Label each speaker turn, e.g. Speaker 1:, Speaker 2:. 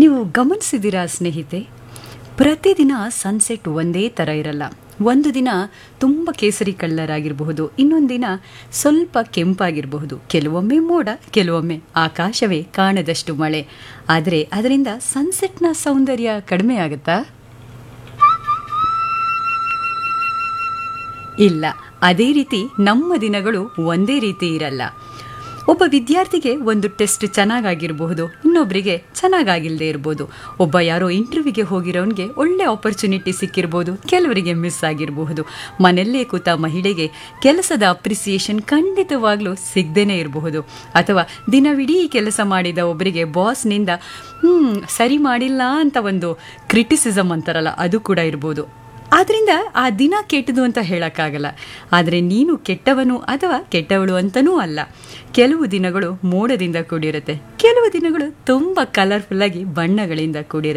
Speaker 1: ನೀವು ಗಮನಿಸಿದ್ದೀರಾ ಸ್ನೇಹಿತೆ ಪ್ರತಿದಿನ ಸನ್ಸೆಟ್ ಒಂದೇ ಥರ ಇರಲ್ಲ ಒಂದು ದಿನ ತುಂಬ ಕೇಸರಿ ಕಲ್ಲರ್ ಆಗಿರಬಹುದು ಇನ್ನೊಂದು ದಿನ ಸ್ವಲ್ಪ ಕೆಂಪಾಗಿರಬಹುದು ಕೆಲವೊಮ್ಮೆ ಮೋಡ ಕೆಲವೊಮ್ಮೆ ಆಕಾಶವೇ ಕಾಣದಷ್ಟು ಮಳೆ ಆದರೆ ಅದರಿಂದ ಸನ್ಸೆಟ್ನ ಸೌಂದರ್ಯ ಕಡಿಮೆ ಆಗುತ್ತಾ ಇಲ್ಲ ಅದೇ ರೀತಿ ನಮ್ಮ ದಿನಗಳು ಒಂದೇ ರೀತಿ ಇರಲ್ಲ ಒಬ್ಬ ವಿದ್ಯಾರ್ಥಿಗೆ ಒಂದು ಟೆಸ್ಟ್ ಚೆನ್ನಾಗಾಗಿರಬಹುದು ಇನ್ನೊಬ್ಬರಿಗೆ ಚೆನ್ನಾಗಾಗಿಲ್ಲದೆ ಇರ್ಬೋದು ಒಬ್ಬ ಯಾರೋ ಇಂಟರ್ವ್ಯೂಗೆ ಹೋಗಿರೋನ್ಗೆ ಒಳ್ಳೆ ಆಪರ್ಚುನಿಟಿ ಸಿಕ್ಕಿರ್ಬೋದು ಕೆಲವರಿಗೆ ಮಿಸ್ ಆಗಿರಬಹುದು ಮನೆಯಲ್ಲೇ ಕೂತ ಮಹಿಳೆಗೆ ಕೆಲಸದ ಅಪ್ರಿಸಿಯೇಷನ್ ಖಂಡಿತವಾಗ್ಲೂ ಸಿಗದೇನೆ ಇರಬಹುದು ಅಥವಾ ದಿನವಿಡೀ ಕೆಲಸ ಮಾಡಿದ ಒಬ್ಬರಿಗೆ ಬಾಸ್ನಿಂದ ಹ್ಮ್ ಸರಿ ಮಾಡಿಲ್ಲ ಅಂತ ಒಂದು ಕ್ರಿಟಿಸಿಸಮ್ ಅಂತಾರಲ್ಲ ಅದು ಕೂಡ ಇರ್ಬೋದು ಆದ್ರಿಂದ ಆ ದಿನ ಕೆಟ್ಟದು ಅಂತ ಹೇಳಕ್ಕಾಗಲ್ಲ ಆದರೆ ನೀನು ಕೆಟ್ಟವನು ಅಥವಾ ಕೆಟ್ಟವಳು ಅಂತನೂ ಅಲ್ಲ ಕೆಲವು ದಿನಗಳು ಮೋಡದಿಂದ ಕೂಡಿರುತ್ತೆ ಕೆಲವು ದಿನಗಳು ತುಂಬ ಕಲರ್ಫುಲ್ ಆಗಿ ಬಣ್ಣಗಳಿಂದ ಕೂಡಿರುತ್ತೆ